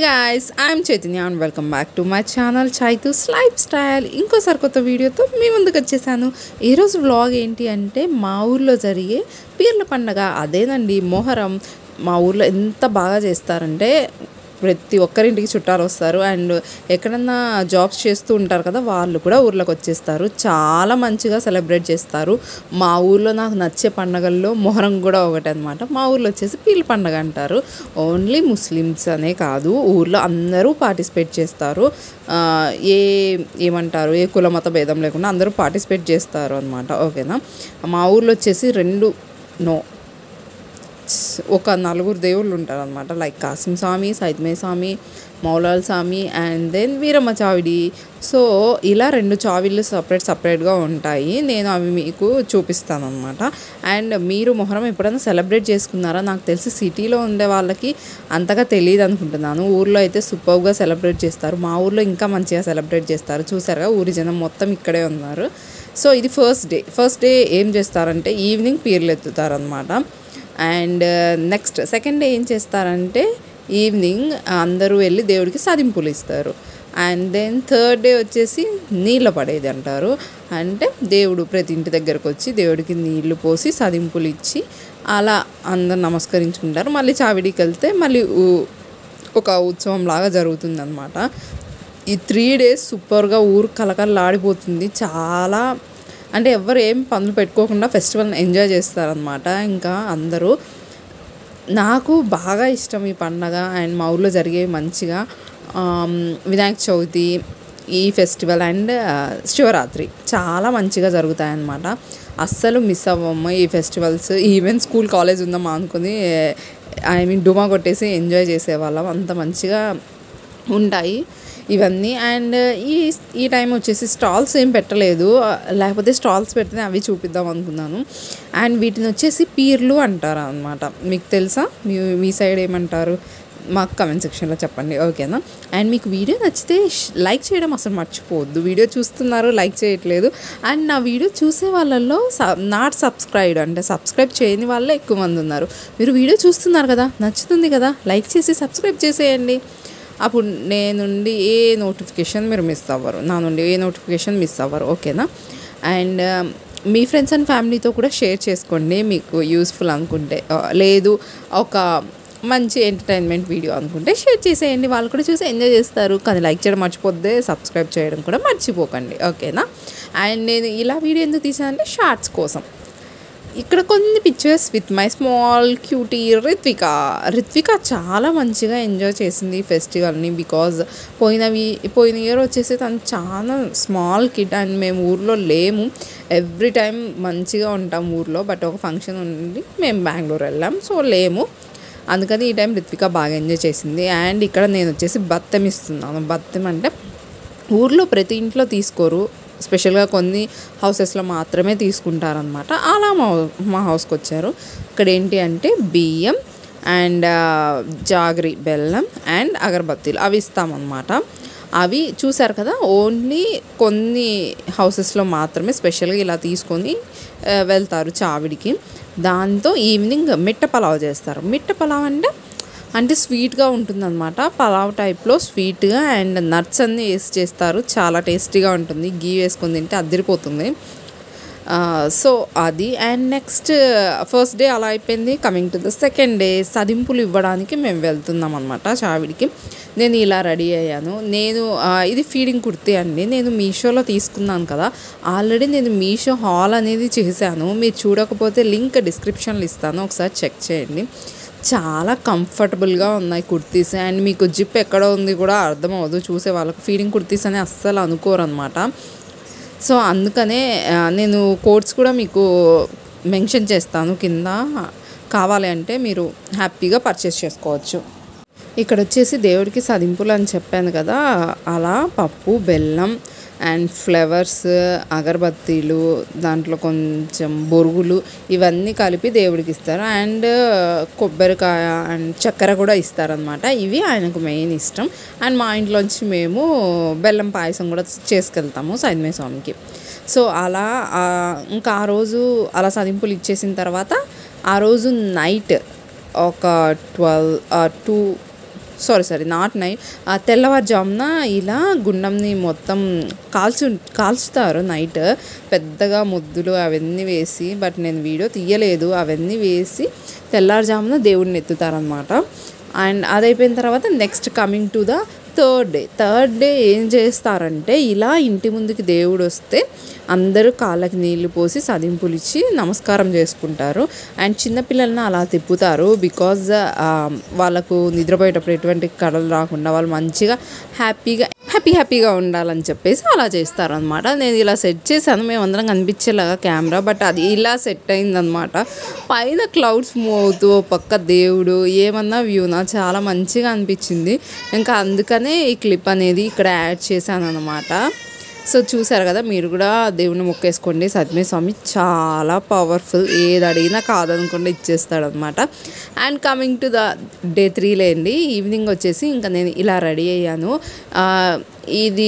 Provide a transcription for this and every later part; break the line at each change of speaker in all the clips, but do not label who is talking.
guys I'm Chaitanya and welcome back to my channel Chaitu's lifestyle ఇంకోసారి కొత్త వీడియోతో మీ ముందుకు వచ్చేసాను ఈరోజు వ్లాగ్ ఏంటి అంటే మా ఊర్లో జరిగే పీర్ల పండగ అదేనండి మొహరం మా ఊర్లో ఎంత బాగా చేస్తారంటే ప్రతి ఒక్కరింటికి చుట్టాలు వస్తారు అండ్ ఎక్కడన్నా జాబ్స్ చేస్తూ ఉంటారు కదా వాళ్ళు కూడా ఊర్లోకి వచ్చేస్తారు చాలా మంచిగా సెలబ్రేట్ చేస్తారు మా ఊర్లో నాకు నచ్చే పండగల్లో మొహరం కూడా ఒకటి అనమాట మా ఊర్లో వచ్చేసి పీర్ల పండగ అంటారు ఓన్లీ ముస్లిమ్స్ అనే కాదు ఊర్లో అందరూ పార్టిసిపేట్ చేస్తారు ఆ, ఏ ఏమంటారు ఏ కుల మత భేదం లేకుండా అందరూ పార్టిసిపేట్ చేస్తారు అనమాట ఓకేనా మా ఊర్లో వచ్చేసి రెండు నో ఒక నలుగురు దేవుళ్ళు ఉంటారు అనమాట like Kasim Swamy Saidme Swamy Moulal Swamy and then Veeramma చావిడి సో ఇలా రెండు చావిళ్ళు సపరేట్ సపరేట్గా ఉంటాయి నేను అవి మీకు చూపిస్తాను అనమాట అండ్ మీరు మొహరం ఎప్పుడైనా సెలబ్రేట్ చేసుకున్నారా నాకు తెలిసి సిటీలో ఉండే వాళ్ళకి అంతగా తెలియదు అనుకుంటున్నాను ఊర్లో అయితే సూపర్గా సెలబ్రేట్ చేస్తారు మా ఊర్లో ఇంకా మంచిగా సెలబ్రేట్ చేస్తారు చూసారుగా ఊరి జనం మొత్తం ఇక్కడే ఉన్నారు సో ఇది ఫస్ట్ డే ఫస్ట్ డే ఏం చేస్తారంటే ఈవినింగ్ పీర్లు ఎత్తుతారనమాట అండ్ నెక్స్ట్ సెకండ్ డే ఏం చేస్తారంటే ఈవినింగ్ అందరూ వెళ్ళి దేవుడికి సదింపులు ఇస్తారు అండ్ దెన్ థర్డ్ డే వచ్చేసి నీళ్ళ పడేది అంటారు అంటే దేవుడు ప్రతి ఇంటి దగ్గరకు వచ్చి దేవుడికి నీళ్లు పోసి సదింపులు ఇచ్చి అలా అందరు నమస్కరించుకుంటారు మళ్ళీ చావిడికి వెళ్తే మళ్ళీ ఊ- ఒక ఉత్సవం లాగా జరుగుతుందన్నమాట ఈ త్రీ డేస్ సూపర్గా ఊరు కలకలలాడిపోతుంది చాలా అంటే ఎవరు ఏం పనులు పెట్టుకోకుండా ఫెస్టివల్ని ఎంజాయ్ చేస్తారనమాట ఇంకా అందరూ నాకు బాగా ఇష్టం ఈ పండగ అండ్ మా ఊర్లో జరిగే మంచిగా ఆమ్, వినాయక చవితి ఈ ఫెస్టివల్ అండ్ ఆ, శివరాత్రి చాలా మంచిగా జరుగుతాయి అన్నమాట అస్సలు మిస్ అవ్వము ఈ ఫెస్టివల్స్ ఈవెన్ స్కూల్ కాలేజ్ ఉందామా అనుకుని ఐ మీన్ డుమా కొట్టేసి ఎంజాయ్ చేసేవాళ్ళం అంత మంచిగా ఉంటాయి ఇవన్నీ అండ్ ఈ ఈ టైం వచ్చేసి స్టాల్స్ ఏం పెట్టలేదు లేకపోతే స్టాల్స్ పెడితే అవి చూపిద్దాం అనుకున్నాను అండ్ వీటిని వచ్చేసి పీర్లు అంటారు అనమాట మీకు తెలుసా మీ మీ సైడ్ ఏమంటారు మాకు కమెంట్ సెక్షన్లో చెప్పండి ఓకేనా అండ్ మీకు వీడియో నచ్చితే లైక్ చేయడం అసలు మర్చిపోవద్దు వీడియో చూస్తున్నారు లైక్ చేయట్లేదు అండ్ నా వీడియో చూసే వాళ్ళల్లో నాట్ సబ్స్క్రైబ్ అంటే సబ్స్క్రైబ్ చేయని వాళ్ళే ఎక్కువ మంది ఉన్నారు మీరు వీడియో చూస్తున్నారు కదా నచ్చుతుంది కదా లైక్ చేసి సబ్స్క్రైబ్ చేసేయండి అప్పుడు నేను నుండి ఏ నోటిఫికేషన్ మీరు మిస్ అవ్వరు నా నుండి ఏ నోటిఫికేషన్ మిస్ అవ్వరు ఓకేనా అండ్ మీ ఫ్రెండ్స్ అండ్ ఫ్యామిలీతో కూడా షేర్ చేసుకోండి మీకు యూస్ఫుల్ అనుకుంటే ఆ, లేదు ఒక మంచి ఎంటర్టైన్మెంట్ వీడియో అనుకుంటే షేర్ చేసేయండి వాళ్ళు కూడా చూసి ఎంజాయ్ చేస్తారు కానీ లైక్ చేయడం మర్చిపోద్దే సబ్స్క్రైబ్ చేయడం కూడా మర్చిపోకండి ఓకేనా అండ్ నేను ఇలా వీడియో ఎందుకు తీసానంటే షార్ట్స్ కోసం ఇక్కడ కొన్ని pictures with my small cutie Ritvika Ritvika చాలా మంచిగా ఎంజాయ్ చేసింది ఈ ఫెస్టివల్ని బికాజ్ పోయినవి పోయిన ఇయర్ వచ్చేసి తను చాలా స్మాల్ కిడ్ అండ్ మేము ఊర్లో లేము ఎవ్రీ టైం మంచిగా ఉంటాం ఊర్లో బట్ ఒక ఫంక్షన్ ఉండి మేము బెంగళూరు వెళ్ళాం సో లేము అందుకని ఈ టైం రిత్విక బాగా ఎంజాయ్ చేసింది అండ్ ఇక్కడ నేను వచ్చేసి బత్తం ఇస్తున్నాను బత్తం అంటే ఊర్లో ప్రతి ఇంట్లో తీసుకోరు స్పెషల్గా కొన్ని హౌసెస్లో మాత్రమే తీసుకుంటారనమాట అలా మా మా హౌస్కి వచ్చారు ఇక్కడ ఏంటి అంటే బియ్యం అండ్ జాగరి బెల్లం అండ్ అగరబత్తీలు అవి ఇస్తామన్నమాట అవి చూసారు కదా ఓన్లీ కొన్ని హౌసెస్లో మాత్రమే స్పెషల్గా ఇలా తీసుకొని ఆ, వెళ్తారు చావిడికి దాంతో ఈవినింగ్ మిట్ట పలావ్ చేస్తారు మిట్ట పలావ్ అంటే అంటే స్వీట్గా ఉంటుందన్నమాట పలావ్ టైప్లో స్వీట్గా అండ్ నట్స్ అన్నీ వేసి చేస్తారు చాలా టేస్టీగా ఉంటుంది గీ వేసుకొని తింటే అదిరిపోతుంది ఆ, సో అది అండ్ నెక్స్ట్ ఫస్ట్ డే అలా అయిపోయింది coming to the second day సదింపులు ఇవ్వడానికి మేము వెళ్తున్నాం అనమాట చావిడికి నేను ఇలా రెడీ అయ్యాను నేను ఆ, ఇది ఫీడింగ్ కుర్తీ అండి నేను మీషోలో తీసుకున్నాను కదా ఆల్రెడీ నేను మీషో హాల్ అనేది చేశాను మీరు చూడకపోతే లింక్ డిస్క్రిప్షన్లో ఇస్తాను ఒకసారి చెక్ చేయండి చాలా కంఫర్టబుల్గా ఉన్నాయి కుర్తీస్ అండ్ మీకు జిప్ ఎక్కడ ఉంది కూడా అర్థం అవ్వదు చూసే వాళ్ళకి ఫీడింగ్ కుర్తీస్ అని అస్సలు అనుకోరు అనమాట సో అందుకనే ఆ, నేను కోడ్స్ కూడా మీకు మెన్షన్ చేస్తాను కింద కావాలి అంటే మీరు హ్యాపీగా పర్చేస్ చేసుకోవచ్చు ఇక్కడ వచ్చేసి దేవుడికి సదింపులు అని చెప్పాను కదా అలా పప్పు బెల్లం అండ్ ఫ్లవర్స్ అగరబత్తీలు దాంట్లో కొంచెం బొరుగులు ఇవన్నీ కలిపి దేవుడికి ఇస్తారు అండ్ కొబ్బరికాయ అండ్ చక్కెర కూడా ఇస్తారనమాట ఇవి ఆయనకు మెయిన్ ఇష్టం అండ్ మా ఇంట్లోంచి మేము బెల్లం పాయసం కూడా చేసుకెళ్తాము సైద్మే స్వామికి సో అలా ఆ, ఇంకా ఆ రోజు అలా సదింపులు ఇచ్చేసిన తర్వాత ఆ రోజు నైట్ ఒక twelve two sorry sorry not night తెల్లవారుజామున ఇలా గుండంని మొత్తం కాల్చు కాల్చుతారు నైట్ పెద్దగా ముద్దులు అవన్నీ వేసి బట్ నేను వీడియో తీయలేదు అవన్నీ వేసి తెల్లారుజామున దేవుడిని ఎత్తుతారనమాట అండ్ అది అయిపోయిన తర్వాత next coming to the third day third day ఏం చేస్తారంటే ఇలా ఇంటి ముందుకి దేవుడు వస్తే అందరూ కాళ్ళకి నీళ్లు పోసి సదింపులు ఇచ్చి నమస్కారం చేసుకుంటారు అండ్ చిన్నపిల్లల్ని అలా తిప్పుతారు బికాజ్ వాళ్ళకు నిద్రపోయేటప్పుడు ఎటువంటి కళలు రాకుండా వాళ్ళు మంచిగా హ్యాపీగా హ్యాపీ హ్యాపీగా ఉండాలని చెప్పేసి అలా చేస్తారు అనమాట నేను ఇలా సెట్ చేశాను మేమందరం కనిపించేలాగా కెమెరా బట్ అది ఇలా సెట్ అయిందనమాట పైన క్లౌడ్స్ మూవ్ అవుతూ ఓ పక్క దేవుడు ఏమన్నా వ్యూనా చాలా మంచిగా అనిపించింది ఇంకా అందుకనే ఈ క్లిప్ అనేది ఇక్కడ యాడ్ చేశాను అనమాట సో చూసారు కదా మీరు కూడా దేవుని మొక్కేసుకోండి సత్యమే స్వామి చాలా పవర్ఫుల్ ఏది అడిగినా కాదనుకుండా ఇచ్చేస్తాడనమాట and coming to the day three లేండి ఈవినింగ్ వచ్చేసి ఇంకా నేను ఇలా రెడీ అయ్యాను ఆ, ఇది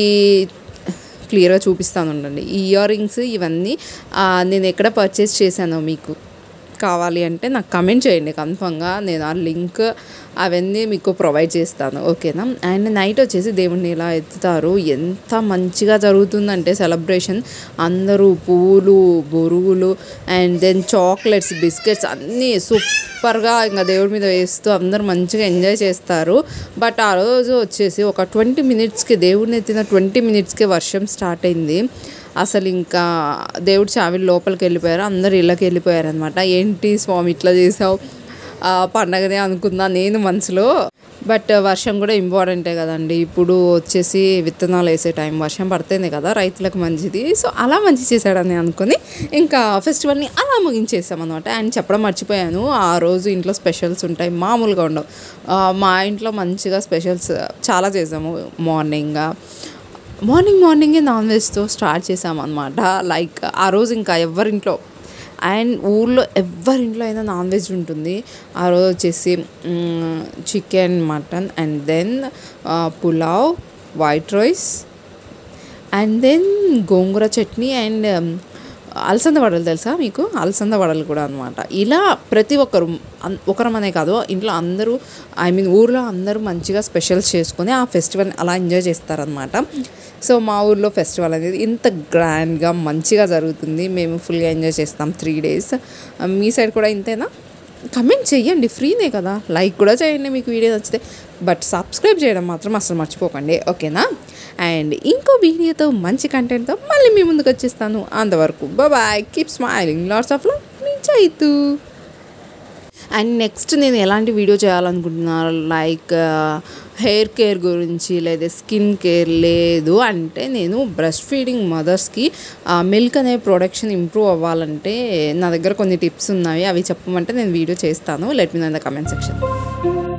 క్లియర్గా చూపిస్తాను ఉండండి ఈ ఇయర్ రింగ్స్ ఇవన్నీ ఆ, నేను ఎక్కడ పర్చేస్ చేశానో మీకు కావాలి అంటే నాకు కమెంట్ చేయండి కన్ఫామ్గా నేను ఆ లింక్ అవన్నీ మీకు ప్రొవైడ్ చేస్తాను ఓకేనా అండ్ నైట్ వచ్చేసి దేవుణ్ణి ఇలా ఎత్తుతారు ఎంత మంచిగా జరుగుతుందంటే సెలబ్రేషన్ అందరూ పూలు బొరుగులు అండ్ దెన్ చాక్లెట్స్ బిస్కెట్స్ అన్నీ సూపర్గా ఇంకా దేవుడి మీద వేస్తూ అందరూ మంచిగా ఎంజాయ్ చేస్తారు బట్ ఆ రోజు వచ్చేసి ఒక ట్వంటీ మినిట్స్కి దేవుడిని ఎత్తిన ట్వంటీ మినిట్స్కి వర్షం స్టార్ట్ అయింది అసలు ఇంకా దేవుడు చావిలు లోపలికి వెళ్ళిపోయారు అందరు ఇళ్ళకి వెళ్ళిపోయారు అనమాట ఏంటి స్వామి ఇట్లా చేసావు ఆ, పండగనే అనుకున్నా నేను మనసులో బట్ వర్షం కూడా ఇంపార్టెంటే కదండి ఇప్పుడు వచ్చేసి విత్తనాలు వేసే టైం వర్షం పడితేనే కదా రైతులకు మంచిది సో అలా మంచి చేశాడని అనుకుని ఇంకా ఫెస్టివల్ని అలా ముగించేసాం అనమాట అండ్ చెప్పడం మర్చిపోయాను ఆ రోజు ఇంట్లో స్పెషల్స్ ఉంటాయి మామూలుగా ఉండవు ఆ, మా ఇంట్లో మంచిగా స్పెషల్స్ చాలా చేసాము మార్నింగ్ మార్నింగ్ మార్నింగే నాన్ వెజ్తో స్టార్ట్ చేసామన్నమాట లైక్ ఆ రోజు ఇంకా ఎవరింట్లో అండ్ ఊర్లో ఎవరింట్లో అయినా నాన్ వెజ్ ఉంటుంది ఆ రోజు వచ్చేసి chicken mutton and then pulao white rice and then gongura chutney and అలసంద వడలు తెలుసా మీకు అలసంద వడలు కూడా అనమాట ఇలా ప్రతి ఒక్కరు అన్- ఒకరమనే కాదు ఇంట్లో అందరూ ఐ మీన్ ఊర్లో అందరూ మంచిగా స్పెషల్స్ చేసుకొని ఆ ఫెస్టివల్ అలా ఎంజాయ్ చేస్తారనమాట సో మా ఊర్లో ఫెస్టివల్ అనేది ఇంత గ్రాండ్గా మంచిగా జరుగుతుంది మేము ఫుల్గా ఎంజాయ్ చేస్తాం త్రీ డేస్ మీ సైడ్ కూడా ఇంతేనా కమెంట్ చేయండి ఫ్రీనే కదా లైక్ కూడా చేయండి మీకు వీడియో నచ్చితే బట్ సబ్స్క్రైబ్ చేయడం మాత్రం అసలు మర్చిపోకండి ఓకేనా అండ్ ఇంకో వీడియోతో మంచి కంటెంట్తో మళ్ళీ మీ ముందుకు వచ్చేస్తాను అంతవరకు bye keep smiling lots of love మీ చైతు అండ్ నెక్స్ట్ నేను ఎలాంటి వీడియో చేయాలనుకుంటున్నాను లైక్ హెయిర్ కేర్ గురించి లేదా స్కిన్ కేర్ లేదు అంటే నేను బ్రెస్ట్ ఫీడింగ్ మదర్స్కి మిల్క్ అనే ప్రొడక్షన్ ఇంప్రూవ్ అవ్వాలంటే నా దగ్గర కొన్ని టిప్స్ ఉన్నాయి అవి చెప్పమంటే నేను వీడియో చేస్తాను let me in the comment section